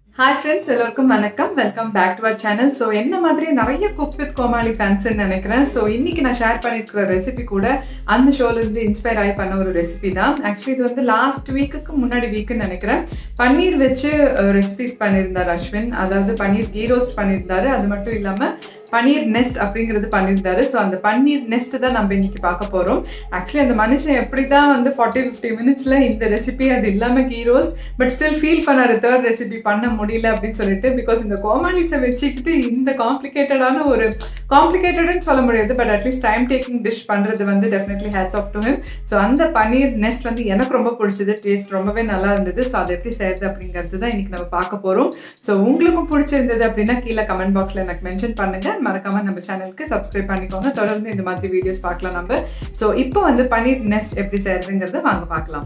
hi friends எல்லோருக்கும் வணக்கம் welcome back to our channel so என்ன மாதிரி நிறைய குக் வித் கோமாளி ஃபேன்ஸ்ன்னு நினைக்கிறேன் ஸோ இன்னைக்கு நான் ஷேர் பண்ணியிருக்கிற ரெசிபி கூட அந்த ஷோலேருந்து இன்ஸ்பயர் ஆகி பண்ண ஒரு ரெசிபி தான் ஆக்சுவலி இது வந்து லாஸ்ட் வீக்குக்கு முன்னாடி வீக்குன்னு நினைக்கிறேன் பன்னீர் வச்சு ரெசிபிஸ் பண்ணியிருந்தார் அஸ்வின் அதாவது பன்னீர் கீ ரோஸ்ட் பண்ணியிருந்தாரு அது மட்டும் இல்லாமல் பன்னீர் நெஸ்ட் அப்படிங்கிறது பண்ணியிருந்தாரு ஸோ அந்த பன்னீர் நெஸ்ட் தான் நம்ம இன்னைக்கு பார்க்க போகிறோம் ஆக்சுவலி அந்த மனுஷன் எப்படி தான் வந்து ஃபார்ட்டி ஃபிஃப்டி மினிட்ஸில் இந்த ரெசிபி அது இல்லாமல் ghee roast but still feel பண்ணாரு தேர்ட் ரெசிபி பண்ண முடியல அப்படின்னு சொல்லிட்டு பிகாஸ் இந்த கோமாளிஸை வச்சுக்கிட்டு இந்த காம்ப்ளிகேட்டடான ஒரு காம்ப்ளிகேட்டட்னு சொல்ல முடியாது but at least time taking dish பண்ணுறது வந்து definitely hats off to him so அந்த பன்னீர் நெஸ்ட் வந்து எனக்கு ரொம்ப பிடிச்சது டேஸ்ட் ரொம்பவே நல்லா இருந்தது ஸோ அதை எப்படி செய்யறது அப்படிங்கிறது தான் இன்னைக்கு நம்ம பார்க்க போகிறோம் ஸோ உங்களுக்கும் பிடிச்சிருந்தது அப்படின்னா கீழே கமெண்ட் பாக்ஸில் எனக்கு மென்ஷன் பண்ணுங்க மறக்காம நம்ம சேனலுக்கு சப்ஸ்கிரைப் பண்ணிக்கோங்க தொடர்ந்து இந்த மாதிரி வீடியோஸ் பார்க்கலாம் நம்ம ஸோ இப்போ வந்து பன்னீர் நெஸ்ட் எப்படி செய்யறதுங்கிறத வாங்க பார்க்கலாம்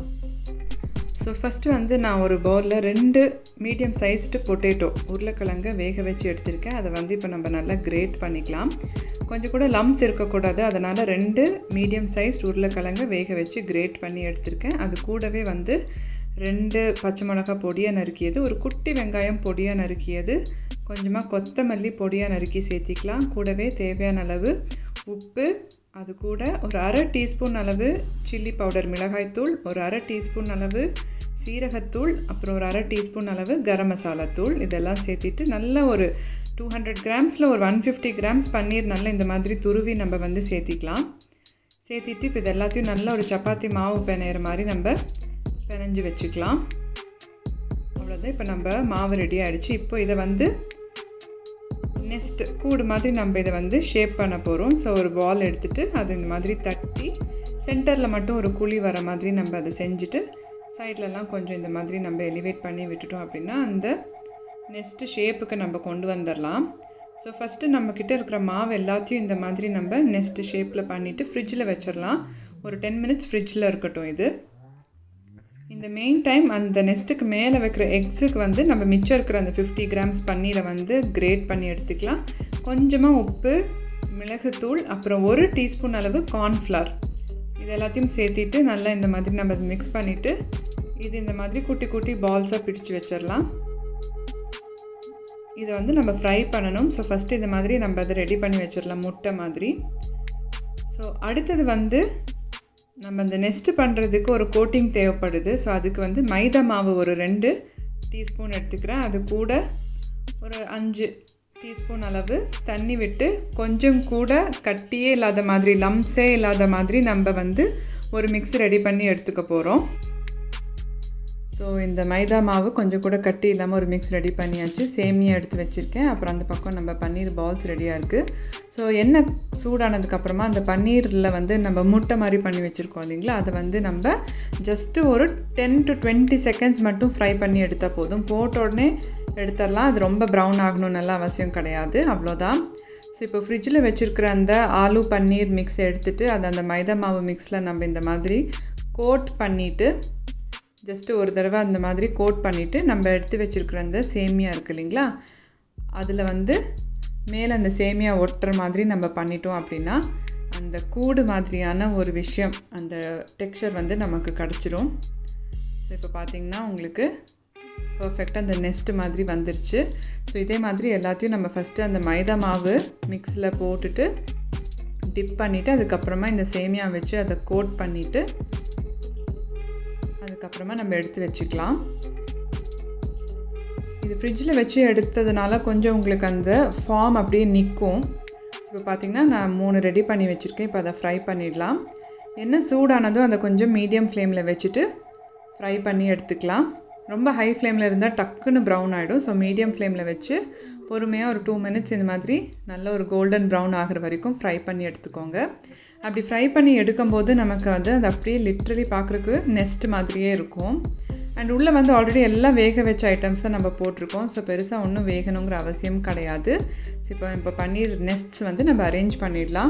ஸோ ஃபஸ்ட்டு வந்து நான் ஒரு பவுலில் ரெண்டு மீடியம் சைஸ்டு பொட்டேட்டோ உருளைக்கிழங்க வேக வச்சு எடுத்திருக்கேன் அதை வந்து இப்போ நம்ம நல்லா கிரேட் பண்ணிக்கலாம் கொஞ்சம் கூட லம்ஸ் இருக்கக்கூடாது அதனால் ரெண்டு மீடியம் சைஸ் உருளைக்கிழங்க வேக வச்சு கிரேட் பண்ணி எடுத்திருக்கேன் அது கூடவே வந்து ரெண்டு பச்சை மிளகா பொடியாக நறுக்கியது ஒரு குட்டி வெங்காயம் பொடியாக நறுக்கியது கொஞ்சமாக கொத்தமல்லி பொடியாக நறுக்கி சேர்த்திக்கலாம் கூடவே தேவையான அளவு உப்பு அது கூட ஒரு அரை டீஸ்பூன் அளவு சில்லி பவுடர் மிளகாய்த்தூள் ஒரு அரை டீஸ்பூன் அளவு சீரகத்தூள் அப்புறம் ஒரு அரை டீஸ்பூன் அளவு கரம் மசாலா தூள் இதெல்லாம் சேர்த்திட்டு நல்ல ஒரு டூ ஹண்ட்ரட் கிராம்ஸில் ஒரு ஒன் ஃபிஃப்டி கிராம்ஸ் பன்னீர் நல்லா இந்த மாதிரி துருவி நம்ம வந்து சேர்த்திக்கலாம் சேர்த்திட்டு இப்போ இது எல்லாத்தையும் நல்ல ஒரு சப்பாத்தி மாவு பிணையிற மாதிரி நம்ம பிணைஞ்சு வச்சுக்கலாம் அவ்வளோதான் இப்போ நம்ம மாவு ரெடி ஆகிடுச்சு இப்போ இதை வந்து நெக்ஸ்ட் கூடு மாதிரி நம்ம இதை வந்து ஷேப் பண்ண போகிறோம் ஸோ ஒரு பால் எடுத்துகிட்டு அது இந்த மாதிரி தட்டி சென்டரில் மட்டும் ஒரு குழி வர மாதிரி நம்ம அதை செஞ்சுட்டு சைட்லலாம் கொஞ்சம் இந்த மாதிரி நம்ம எலிவேட் பண்ணி விட்டுட்டோம் அப்படின்னா அந்த நெக்ஸ்ட்டு ஷேப்புக்கு நம்ம கொண்டு வந்துடலாம் ஸோ ஃபஸ்ட்டு நம்மக்கிட்ட இருக்கிற மாவு எல்லாத்தையும் இந்த மாதிரி நம்ம நெக்ஸ்ட்டு ஷேப்பில் பண்ணிவிட்டு ஃப்ரிட்ஜில் வச்சிடலாம் ஒரு டென் மினிட்ஸ் ஃப்ரிட்ஜில் இருக்கட்டும் இது இந்த மெயின் டைம் அந்த நெஸ்ட்டுக்கு மேலே வைக்கிற எக்ஸுக்கு வந்து நம்ம மிச்சம் இருக்கிற அந்த ஃபிஃப்டி கிராம்ஸ் பன்னீரை வந்து கிரேட் பண்ணி எடுத்துக்கலாம் கொஞ்சமாக உப்பு மிளகுத்தூள் அப்புறம் ஒரு டீஸ்பூன் அளவு கார்ன்ஃப்ளவர் இது எல்லாத்தையும் சேர்த்திட்டு நல்லா இந்த மாதிரி நம்ம மிக்ஸ் பண்ணிவிட்டு இது இந்த மாதிரி குட்டி குட்டி பால்ஸாக பிடிச்சி வச்சிடலாம் இதை வந்து நம்ம ஃப்ரை பண்ணணும் ஸோ ஃபஸ்ட்டு இந்த மாதிரி நம்ம அதை ரெடி பண்ணி வச்சிடலாம் முட்டை மாதிரி ஸோ அடுத்தது வந்து நம்ம இந்த நெஸ்ட்டு பண்ணுறதுக்கு ஒரு கோட்டிங் தேவைப்படுது ஸோ அதுக்கு வந்து மைதா மாவு ஒரு ரெண்டு டீஸ்பூன் எடுத்துக்கிறேன் அது கூட ஒரு அஞ்சு டீஸ்பூன் அளவு தண்ணி விட்டு கொஞ்சம் கூட கட்டியே இல்லாத மாதிரி லம்ஸே இல்லாத மாதிரி நம்ம வந்து ஒரு மிக்ஸ் ரெடி பண்ணி எடுத்துக்க போகிறோம் ஸோ இந்த மைதா மாவு கொஞ்சம் கூட கட்டி இல்லாமல் ஒரு மிக்ஸ் ரெடி பண்ணியாச்சு சேமியா எடுத்து வச்சுருக்கேன் அப்புறம் அந்த பக்கம் நம்ம பன்னீர் பால்ஸ் ரெடியாக இருக்குது ஸோ எண்ணெய் சூடானதுக்கப்புறமா அந்த பன்னீரில் வந்து நம்ம முட்டை மாதிரி பண்ணி வச்சுருக்கோம் இல்லைங்களா அதை வந்து நம்ம ஜஸ்ட்டு ஒரு டென் டு டுவெண்ட்டி செகண்ட்ஸ் மட்டும் ஃப்ரை பண்ணி எடுத்தால் போதும் போட்ட உடனே எடுத்துடலாம் அது ரொம்ப ப்ரௌன் ஆகணும்னு அவசியம் கிடையாது அவ்வளோதான் ஸோ இப்போ ஃப்ரிட்ஜில் வச்சுருக்கிற அந்த ஆலு பன்னீர் மிக்ஸ் எடுத்துகிட்டு அதை அந்த மைதா மாவு மிக்ஸில் நம்ம இந்த மாதிரி கோட் பண்ணிவிட்டு ஜஸ்ட்டு ஒரு தடவை அந்த மாதிரி கோட் பண்ணிவிட்டு நம்ம எடுத்து வச்சுருக்கிற அந்த சேமியா இருக்குது இல்லைங்களா அதில் வந்து மேலே அந்த சேமியா ஒட்டுற மாதிரி நம்ம பண்ணிட்டோம் அப்படின்னா அந்த கூடு மாதிரியான ஒரு விஷயம் அந்த டெக்ஸ்சர் வந்து நமக்கு கிடச்சிரும் ஸோ இப்போ பார்த்திங்கன்னா உங்களுக்கு பர்ஃபெக்டாக அந்த நெஸ்ட் மாதிரி வந்துருச்சு ஸோ இதே மாதிரி எல்லாத்தையும் நம்ம ஃபஸ்ட்டு அந்த மைதா மாவு மிக்ஸில் போட்டுட்டு டிப் பண்ணிவிட்டு அதுக்கப்புறமா இந்த சேமியா வச்சு அதை கோட் பண்ணிவிட்டு அதுக்கப்புறமா நம்ம எடுத்து வச்சுக்கலாம் இது ஃப்ரிட்ஜில் வச்சு எடுத்ததுனால கொஞ்சம் உங்களுக்கு அந்த ஃபார்ம் அப்படியே நிற்கும் இப்போ பார்த்திங்கன்னா நான் மூணு ரெடி பண்ணி வச்சுருக்கேன் இப்போ அதை ஃப்ரை பண்ணிடலாம் என்ன சூடானதும் அதை கொஞ்சம் மீடியம் ஃப்ளேமில் வச்சுட்டு ஃப்ரை பண்ணி எடுத்துக்கலாம் ரொம்ப ஹை ஃப்ளேமில் இருந்தால் டக்குன்னு ப்ரௌன் ஆகிடும் ஸோ மீடியம் ஃப்ளேமில் வச்சு பொறுமையாக ஒரு டூ மினிட்ஸ் இந்த மாதிரி நல்ல ஒரு கோல்டன் ப்ரௌன் ஆகிற வரைக்கும் ஃப்ரை பண்ணி எடுத்துக்கோங்க அப்படி ஃப்ரை பண்ணி எடுக்கும்போது நமக்கு வந்து அது அப்படியே லிட்ரலி பார்க்குறக்கு நெஸ்ட் மாதிரியே இருக்கும் அண்ட் உள்ளே வந்து ஆல்ரெடி எல்லாம் வேக வச்ச ஐட்டம்ஸ் தான் நம்ம போட்டிருக்கோம் ஸோ பெருசாக ஒன்றும் வேகணுங்கிற அவசியம் கிடையாது ஸோ இப்போ இப்போ பன்னீர் நெஸ்ட்ஸ் வந்து நம்ம அரேஞ்ச் பண்ணிடலாம்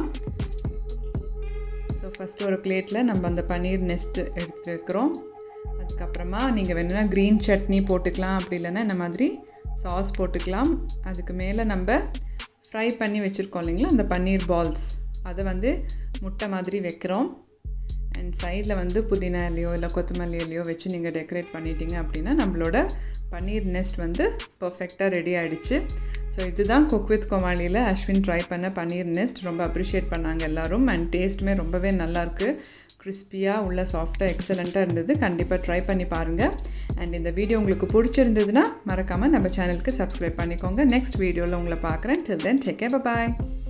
ஸோ ஃபஸ்ட்டு ஒரு பிளேட்டில் நம்ம அந்த பன்னீர் நெஸ்ட் எடுத்து வைக்கிறோம் அதுக்கப்புறமா நீங்கள் வேணும்னா க்ரீன் சட்னி போட்டுக்கலாம் அப்படி இல்லைன்னா இந்த மாதிரி சாஸ் போட்டுக்கலாம் அதுக்கு மேலே நம்ம ஃப்ரை பண்ணி வச்சுருக்கோம் இல்லைங்களா அந்த பன்னீர் பால்ஸ் அதை வந்து முட்டை மாதிரி வைக்கிறோம் அண்ட் சைடில் வந்து புதினா இலையோ இல்லை கொத்தமல்லி இலையோ வச்சு நீங்கள் டெக்கரேட் பண்ணிட்டீங்க அப்படின்னா நம்மளோட பன்னீர் நெஸ்ட் வந்து பர்ஃபெக்டாக ரெடி ஆகிடுச்சு ஸோ இதுதான் குக் வித் கோமாளியில் அஸ்வின் ட்ரை பண்ண பன்னீர் நெஸ்ட் ரொம்ப அப்ரிஷியேட் பண்ணாங்க எல்லோரும் அண்ட் டேஸ்ட்டுமே ரொம்பவே நல்லாயிருக்கு கிறிஸ்பியாக உள்ள சாஃப்டாக எக்ஸலண்ட்டாக இருந்தது கண்டிப்பாக ட்ரை பண்ணி பாருங்கள் அண்ட் இந்த வீடியோ உங்களுக்கு பிடிச்சிருந்ததுன்னா மறக்காமல் நம்ம சேனலுக்கு சப்ஸ்கிரைப் பண்ணிக்கோங்க நெக்ஸ்ட் வீடியோவில் உங்களை பார்க்குறேன் டில் தென் டேக் கே பாய்